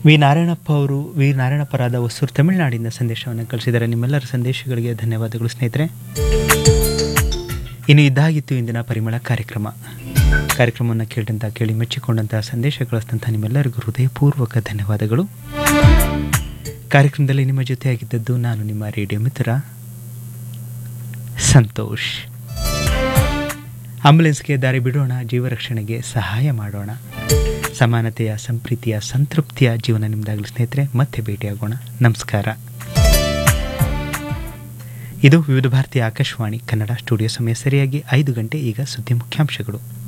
V Narayanappa ಅವರು V ನಾರಾಯಣಪ್ಪರಾದ Hosur ತಮಿಳುನಾಡಿನ ಸಂದೇಶವನ್ನು ಕಳಿಸಿದ್ದಾರೆ ನಿಮ್ಮೆಲ್ಲರ ಸಂದೇಶಗಳಿಗೆ ಧನ್ಯವಾದಗಳು ಸ್ನೇಹಿತರೆ ಇನ್ನು ಇದಾಗಿತ್ತು ಇಂದಿನ ಪರಿಮಳ ಕಾರ್ಯಕ್ರಮ ಕಾರ್ಯಕ್ರಮವನ್ನು ಕೇಳಿದಂಥ ಕೇಳಿ ಮೆಚ್ಚಿಕೊಂಡಂತಹ ಸಂದೇಶ ಕಳಿಸಿದಂಥ ನಿಮ್ಮೆಲ್ಲರಿಗೂ ಹೃದಯಪೂರ್ವಕ ಧನ್ಯವಾದಗಳು ಕಾರ್ಯಕ್ರಮದಲ್ಲಿ ನಿಮ್ಮ ಜೊತೆಯಾಗಿದ್ದದ್ದು ನಾನು ನಿಮ್ಮ ರೇಡಿಯೋ ಮಿತ್ರ ಸಂತೋಷ್ ಆಂಬುಲೆನ್ಸ್ಗೆ ದಾರಿ ಬಿಡೋಣ ಜೀವರಕ್ಷಣೆಗೆ ಸಹಾಯ ಮಾಡೋಣ ಸಮಾನತೆಯ ಸಂಪ್ರೀತಿಯ ಸಂತೃಪ್ತಿಯ ಜೀವನ ನಿಮ್ಮದಾಗಲಿ ಸ್ನೇಹಿತರೆ ಮತ್ತೆ ಭೇಟಿಯಾಗೋಣ ನಮಸ್ಕಾರ ಇದು ವಿವಿಧ ಭಾರತೀಯ ಆಕಾಶವಾಣಿ ಕನ್ನಡ ಸ್ಟುಡಿಯೋ ಸಮಯ ಸರಿಯಾಗಿ ಐದು ಗಂಟೆ ಈಗ ಸುದ್ದಿ ಮುಖ್ಯಾಂಶಗಳು